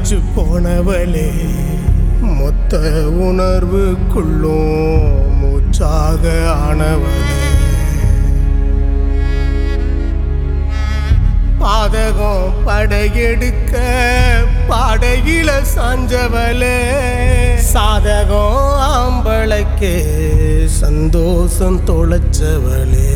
அடிச்சு போனவளே மொத்த உணர்வுக்குள்ளும் மூச்சாக ஆனவளே பாதகம் படையெடுக்க பாடையில சாஞ்சவளே சாதகம் ஆம்பளைக்கு சந்தோஷம் தொலைச்சவளே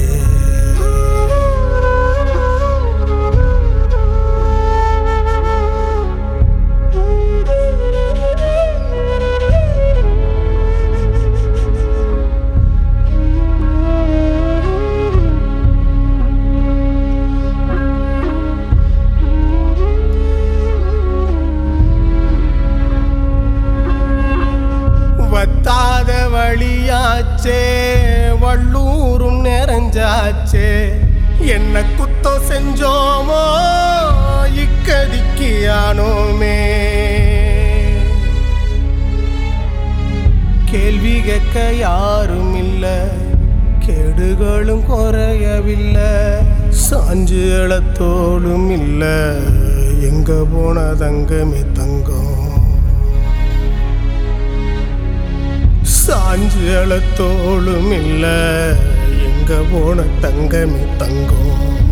வத்தாத வழியாச்சே வள்ளூரும் நிறைஞ்சாச்சே என்ன குத்தம் செஞ்சோமோ இக்கதிக்கியானோமே கேள்வி கேட்க யாரும் இல்ல கேடுகளும் குறையவில்லை சாஞ்சு எழத்தோடும் இல்ல எங்க போன தங்கமே தங்கம் சாஞ்சு எழத்தோளும் இல்ல எங்க போன தங்கமே தங்கம்